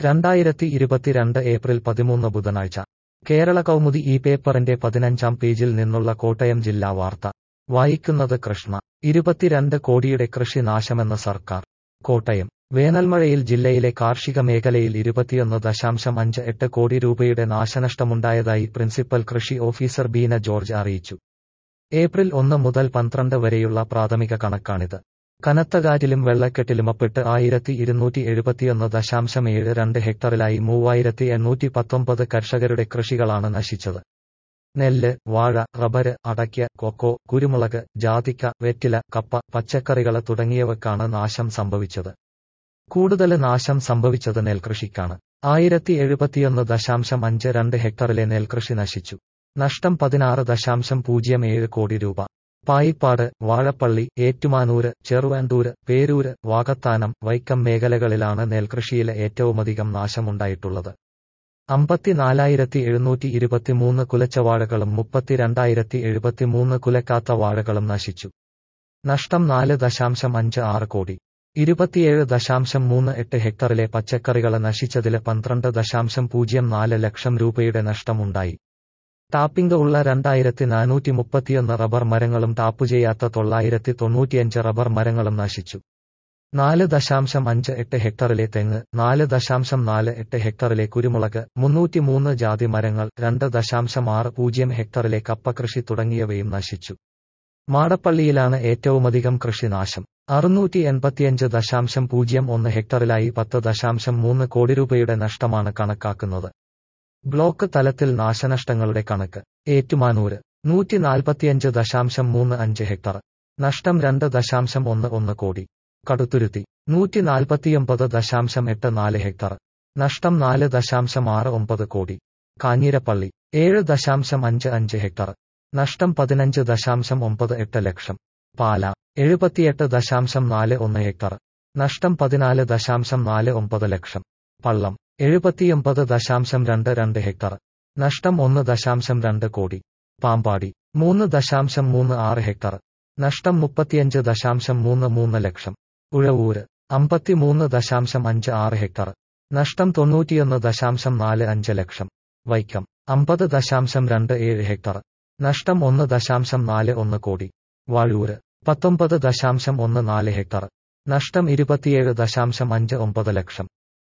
രണ്ടായിരത്തി ഇരുപത്തിരണ്ട് ഏപ്രിൽ പതിമൂന്ന് ബുധനാഴ്ച കേരള കൗമുദി ഈ പേപ്പറിന്റെ പതിനഞ്ചാം പേജിൽ നിന്നുള്ള കോട്ടയം ജില്ലാ വാർത്ത വായിക്കുന്നത് കൃഷ്ണ ഇരുപത്തിരണ്ട് കോടിയുടെ കൃഷി നാശമെന്ന് സർക്കാർ കോട്ടയം വേനൽമഴയിൽ ജില്ലയിലെ കാർഷിക മേഖലയിൽ ഇരുപത്തിയൊന്ന് ദശാംശം അഞ്ച് എട്ട് കോടി രൂപയുടെ നാശനഷ്ടമുണ്ടായതായി പ്രിൻസിപ്പൽ കൃഷി ഓഫീസർ ബീന ജോർജ് അറിയിച്ചു ഏപ്രിൽ ഒന്ന് മുതൽ പന്ത്രണ്ട് വരെയുള്ള പ്രാഥമിക കണക്കാണിത് കനത്ത കാറ്റിലും വെള്ളക്കെട്ടിലുമപ്പെട്ട് ആയിരത്തി ഇരുന്നൂറ്റി എഴുപത്തിയൊന്ന് ദശാംശം ഏഴ് രണ്ട് ഹെക്ടറിലായി മൂവായിരത്തി എണ്ണൂറ്റി പത്തൊമ്പത് കർഷകരുടെ കൃഷികളാണ് നശിച്ചത് നെല്ല് വാഴ റബ്ബര് അടയ്ക്ക കൊക്കോ കുരുമുളക് ജാതിക്ക വെറ്റില കപ്പ പച്ചക്കറികള് തുടങ്ങിയവക്കാണ് നാശം സംഭവിച്ചത് കൂടുതൽ നാശം സംഭവിച്ചത് നെൽകൃഷിക്കാണ് ആയിരത്തി എഴുപത്തിയൊന്ന് ദശാംശം അഞ്ച് രണ്ട് ഹെക്ടറിലെ നെൽകൃഷി നശിച്ചു നഷ്ടം പതിനാറ് ദശാംശം പൂജ്യം ഏഴ് കോടി രൂപ പായിപ്പാട് വാഴപ്പള്ളി ഏറ്റുമാനൂര് ചെറുവാണ്ടൂര് പേരൂര് വാകത്താനം വൈക്കം മേഖലകളിലാണ് നെൽകൃഷിയിലെ ഏറ്റവുമധികം നാശമുണ്ടായിട്ടുള്ളത് അമ്പത്തിനാലായിരത്തി എഴുന്നൂറ്റി ഇരുപത്തിമൂന്ന് കുലച്ച വാഴകളും മുപ്പത്തിരണ്ടായിരത്തി എഴുപത്തിമൂന്ന് കുലക്കാത്ത വാഴകളും നശിച്ചു നഷ്ടം നാല് ദശാംശം അഞ്ച് ആറ് കോടി ഇരുപത്തിയേഴ് ദശാംശം മൂന്ന് എട്ട് ഹെക്ടറിലെ പച്ചക്കറികള് നശിച്ചതില് പന്ത്രണ്ട് ദശാംശം പൂജ്യം നാല് ലക്ഷം രൂപയുടെ നഷ്ടമുണ്ടായി ടാപ്പിംഗ് ഉള്ള രണ്ടായിരത്തി നാനൂറ്റി മുപ്പത്തിയൊന്ന് റബ്ബർ മരങ്ങളും ടാപ്പു ചെയ്യാത്ത തൊള്ളായിരത്തി തൊണ്ണൂറ്റിയഞ്ച് റബ്ബർ മരങ്ങളും നശിച്ചു നാല് ദശാംശം അഞ്ച് എട്ട് ഹെക്ടറിലെ തെങ്ങ് നാല് ദശാംശം നാല് എട്ട് ഹെക്ടറിലെ കുരുമുളക് മുന്നൂറ്റിമൂന്ന് ജാതി മരങ്ങൾ രണ്ട് ദശാംശം ആറ് പൂജ്യം ഹെക്ടറിലെ കപ്പകൃഷി തുടങ്ങിയവയും നശിച്ചു മാടപ്പള്ളിയിലാണ് ഏറ്റവുമധികം കൃഷിനാശം അറുന്നൂറ്റി എൺപത്തിയഞ്ച് ദശാംശം പൂജ്യം ഒന്ന് ഹെക്ടറിലായി പത്ത് ദശാംശം മൂന്ന് കോടി രൂപയുടെ നഷ്ടമാണ് കണക്കാക്കുന്നത് ബ്ലോക്ക് തലത്തിൽ നാശനഷ്ടങ്ങളുടെ കണക്ക് ഏറ്റുമാനൂര് നൂറ്റി നാൽപ്പത്തിയഞ്ച് ദശാംശം മൂന്ന് അഞ്ച് ഹെക്ടർ നഷ്ടം രണ്ട് ദശാംശം ഒന്ന് ഒന്ന് കോടി കടുത്തുരുത്തി നൂറ്റി നാൽപ്പത്തിയൊമ്പത് ദശാംശം എട്ട് നാല് ഹെക്ടർ നഷ്ടം നാല് ദശാംശം ആറ് ഒമ്പത് കോടി കാഞ്ഞിരപ്പള്ളി ഏഴ് ദശാംശം അഞ്ച് അഞ്ച് ഹെക്ടർ നഷ്ടം പതിനഞ്ച് ദശാംശം ഒമ്പത് എട്ട് ലക്ഷം പാല എഴുപത്തിയെട്ട് ദശാംശം നാല് ഒന്ന് ഹെക്ടർ നഷ്ടം പതിനാല് ദശാംശം നാല് ഒമ്പത് ലക്ഷം പള്ളം എഴുപത്തിയൊമ്പത് ദശാംശം രണ്ട് രണ്ട് ഹെക്ടർ നഷ്ടം ഒന്ന് ദശാംശം രണ്ട് കോടി പാമ്പാടി മൂന്ന് ദശാംശം മൂന്ന് ആറ് ഹെക്ടർ നഷ്ടം മുപ്പത്തിയഞ്ച് ദശാംശം മൂന്ന് മൂന്ന് ലക്ഷം ഉഴവൂര് അമ്പത്തിമൂന്ന് ദശാംശം അഞ്ച് ആറ് ഹെക്ടർ നഷ്ടം തൊണ്ണൂറ്റിയൊന്ന് ദശാംശം നാല് അഞ്ച് ലക്ഷം വൈക്കം അമ്പത് ദശാംശം രണ്ട് ഏഴ് ഹെക്ടർ നഷ്ടം ഒന്ന് ദശാംശം നാല് ഒന്ന് കോടി വാഴൂര് പത്തൊമ്പത് ദശാംശം ഒന്ന് നാല് ഹെക്ടർ നഷ്ടം ഇരുപത്തിയേഴ് ദശാംശം അഞ്ച് ഒമ്പത് ലക്ഷം